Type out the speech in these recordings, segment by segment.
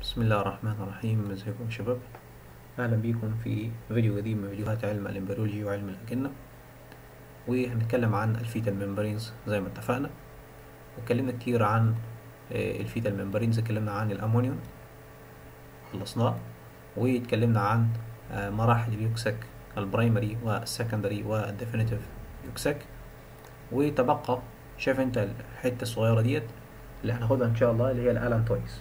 بسم الله الرحمن الرحيم ازيكم يا شباب اهلا بيكم في فيديو جديد من فيديوهات علم الامبريولوجي وعلم الاجنه وهنتكلم عن الفيتال ممبرينز زي ما اتفقنا واتكلمنا كتير عن آه، الفيتال ممبرينز اتكلمنا عن الامونيوم خلصناه واتكلمنا عن آه، مراحل اليوكسك البرايمري والسكندري والديفينيتيف يوكسك وتبقى شايف انت الحته الصغيره ديت اللي هناخدها ان شاء الله اللي هي الالانتويز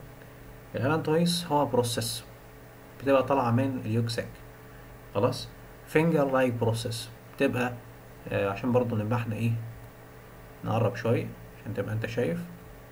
الالانتويز هو بروسيس بتبقى طالعه من اليوكساك خلاص فينجر لايك بروسيس بتبقى آه عشان برضو نبقى احنا ايه نقرب شويه عشان تبقى انت شايف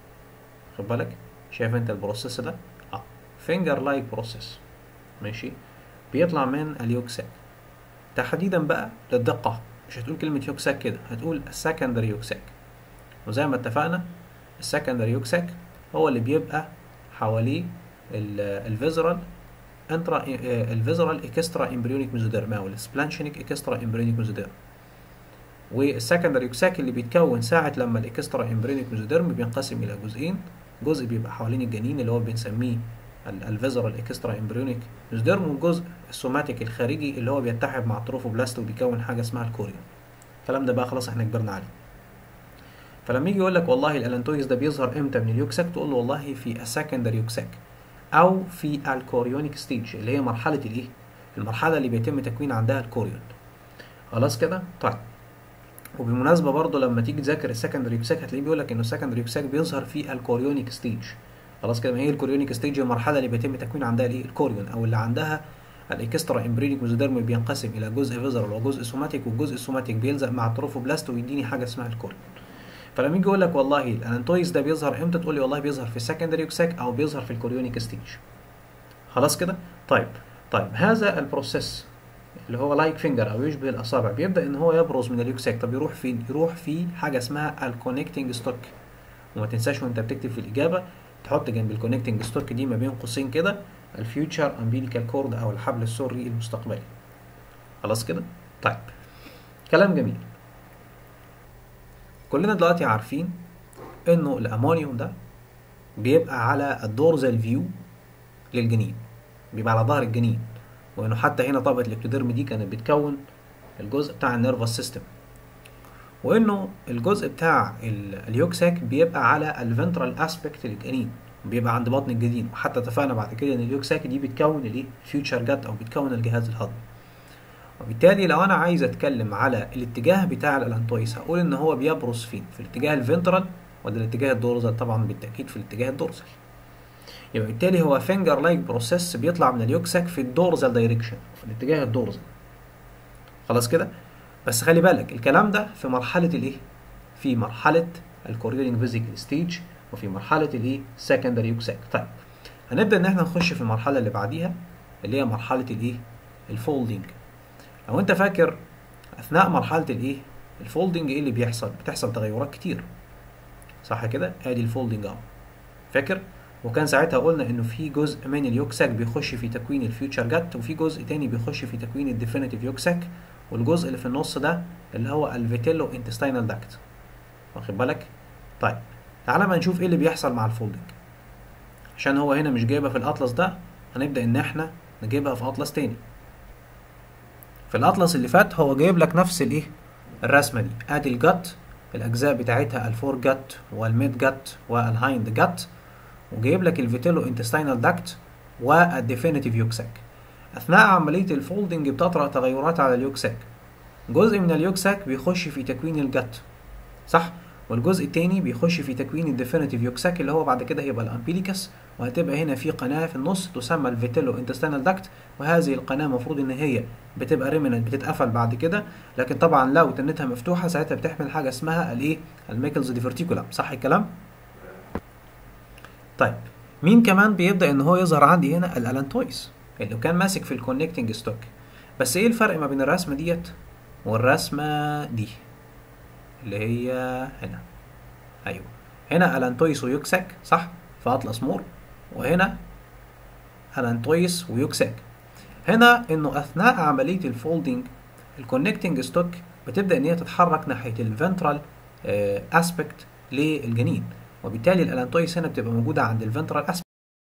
خد بالك شايف انت البروسيس ده اه فينجر لايك بروسيس ماشي بيطلع من اليوكساك تحديدا بقى للدقه مش هتقول كلمه يوكساك كده هتقول السكندري يوكساك وزي ما اتفقنا السكندري يوكساك هو اللي بيبقى حواليه الفيزرال انترا الفيزرال اكسترا امبريونيك ميزوديرم او السبلانشينيك اكسترا امبريونيك ميزوديرم والسكندري يوكساك اللي بيتكون ساعة لما الاكسترا امبريونيك ميزوديرم بينقسم الى جزئين جزء بيبقى حوالين الجنين اللي هو بنسميه الفيزرال اكسترا امبريونيك ميزوديرم والجزء السوماتيك الخارجي اللي هو بيتحد مع التروفوبلاست وبيكون حاجه اسمها الكوريون الكلام ده بقى خلاص احنا كبرنا عليه فلما يجي يقول لك والله الالانتويز ده بيظهر امتى من اليوكساك تقول له والله في السكندري يوكساك او في الكوريونيك ستيج اللي هي مرحله الايه المرحله اللي بيتم تكوين عندها الكوريون خلاص كده طيب وبالمناسبه برضه لما تيجي تذاكر السكندري يوكساك هتلاقيه بيقول لك انه السكندري يوكساك بيظهر في الكوريونيك ستيج خلاص كده ما هي الكوريونيك ستيج هي المرحله اللي بيتم تكوين عندها الايه الكوريون او اللي عندها الاكسترا امبرينيك ميزوديرم بينقسم الى جزء فيزرال وجزء سوماتيك والجزء السوماتيك بيلزق مع التروفوبلاست ويديني حاجه اسمها الكوريون فلما يجي يقول لك والله الانتويز ده بيظهر امتى تقول لي والله بيظهر في السكندري يوكساك او بيظهر في الكوريونيك ستيج خلاص كده طيب طيب هذا البروسيس اللي هو لايك فينجر او يشبه الاصابع بيبدا ان هو يبرز من اليوكساك طب يروح فين يروح في حاجه اسمها الكونكتنج ستوك وما تنساش وانت بتكتب في الاجابه تحط جنب الكونكتنج ستوك دي ما بين قوسين كده الفيوتشر امبيليكال كورد او الحبل السري المستقبلي خلاص كده طيب كلام جميل كلنا دلوقتي عارفين انه الامونيوم ده بيبقى على الدورزال فيو للجنين بيبقى على ظهر الجنين وانه حتى هنا طبقه الابتديرم دي كانت بتكون الجزء بتاع النيرفس سيستم وانه الجزء بتاع اليوكساك بيبقى على الفنترال اسبكت للجنين بيبقى عند بطن الجنين وحتى اتفقنا بعد كده ان اليوكساك دي بتكون الايه فيوتشر جات او بتكون الجهاز الهضمي وبالتالي لو انا عايز اتكلم على الاتجاه بتاع الالانتويس هقول ان هو بيبرز فين في الاتجاه الفنترال ولا الاتجاه الدورزال طبعا بالتاكيد في الاتجاه الدورزال يبقى بالتالي هو فينجر لايك بروسيس بيطلع من اليوكساك في الدورزال دايركشن في الاتجاه الدورزال خلاص كده بس خلي بالك الكلام ده في مرحله الايه في مرحله الكوريونيك فيزيكال ستيج وفي مرحله الايه سكندري يوكساك طيب هنبدا ان احنا نخش في المرحله اللي بعديها اللي هي مرحله الايه الفولدنج لو انت فاكر اثناء مرحله الايه الفولدنج ايه اللي بيحصل بتحصل تغيرات كتير صح كده ادي الفولدنج اهو فاكر وكان ساعتها قلنا انه في جزء من اليوكساك بيخش في تكوين الفيوتشر جات وفي جزء تاني بيخش في تكوين الديفينيتيف يوكساك والجزء اللي في النص ده اللي هو الفيتيلو انتستينال داكت واخد بالك طيب تعالى ما نشوف ايه اللي بيحصل مع الفولدنج عشان هو هنا مش جايبها في الاطلس ده هنبدا ان احنا نجيبها في اطلس تاني في الاطلس اللي فات هو جايب لك نفس الايه الرسمه دي ادي الجت الاجزاء بتاعتها الفور جت والميد جت والهايند جت وجايب لك الفيتيلو انتستينال داكت والديفينيتيف يوكساك اثناء عمليه الفولدنج بتطرا تغيرات على اليوكساك جزء من اليوكساك بيخش في تكوين الجت صح والجزء التاني بيخش في تكوين الديفينيتيف يوكساك اللي هو بعد كده هيبقى الامبيليكس وهتبقى هنا في قناه في النص تسمى الفيتيلو انتستينال داكت وهذه القناه المفروض ان هي بتبقى ريمننت بتتقفل بعد كده لكن طبعا لو تنتها مفتوحه ساعتها بتحمل حاجه اسمها الايه الميكلز ديفرتيكولم صح الكلام طيب مين كمان بيبدا ان هو يظهر عندي هنا الالانتويس اللي كان ماسك في الكونكتنج ستوك بس ايه الفرق ما بين الرسمه ديت والرسمه دي اللي هي هنا ايوه هنا الانتويس ويوكساك صح في اطلس مور وهنا الانتويس ويوكساك هنا انه اثناء عمليه الفولدنج الكونكتنج ستوك بتبدا ان هي تتحرك ناحيه الفنترال اسبكت للجنين وبالتالي الالانتويس هنا بتبقى موجوده عند الفنترال اسبكت